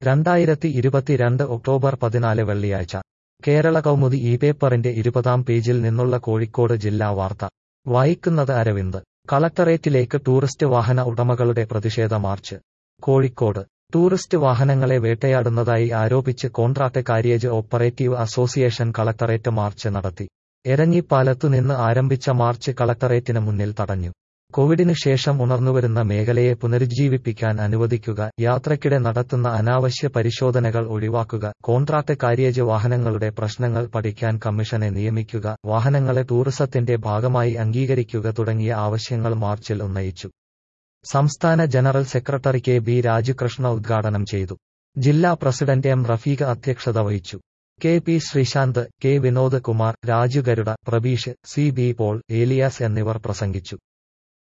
രണ്ടായിരത്തി ഇരുപത്തിരണ്ട് ഒക്ടോബർ പതിനാല് വെള്ളിയാഴ്ച കേരള കൗമുദി ഈ പേപ്പറിന്റെ ഇരുപതാം പേജിൽ നിന്നുള്ള കോഴിക്കോട് ജില്ലാ വാർത്ത വായിക്കുന്നത് അരവിന്ദ് കളക്ടറേറ്റിലേക്ക് ടൂറിസ്റ്റ് വാഹന ഉടമകളുടെ പ്രതിഷേധ മാർച്ച് കോഴിക്കോട് ടൂറിസ്റ്റ് വാഹനങ്ങളെ വേട്ടയാടുന്നതായി ആരോപിച്ച് contract carriage operative association collectorate march നടത്തി എരഞ്ഞിപ്പാലത്തുനിന്ന് ആരംഭിച്ച മാർച്ച് കളക്ടറേറ്റിന് മുന്നിൽ തടഞ്ഞു കോവിഡിന് ശേഷം ഉണർന്നുവരുന്ന മേഖലയെ പുനരുജ്ജീവിപ്പിക്കാൻ അനുവദിക്കുക യാത്രയ്ക്കിടെ നടത്തുന്ന അനാവശ്യ പരിശോധനകൾ ഒഴിവാക്കുക കോൺട്രാക്ട് കാരിയേജ് വാഹനങ്ങളുടെ പ്രശ്നങ്ങൾ പഠിക്കാൻ കമ്മീഷനെ നിയമിക്കുക വാഹനങ്ങളെ ടൂറിസത്തിന്റെ ഭാഗമായി അംഗീകരിക്കുക തുടങ്ങിയ ആവശ്യങ്ങൾ മാർച്ചിൽ ഉന്നയിച്ചു സംസ്ഥാന general secretary K B Rajakrishna ഉദ്ഘാടനം ചെയ്തു ജില്ലാ പ്രസിഡന്റ് എം റഫീഖ് അധ്യക്ഷത വഹിച്ചു K P Sreesanth K Vinod Kumar Raju Garuda Prabeesh C B Paul Elias എന്നിവർ പ്രസംഗിച്ചു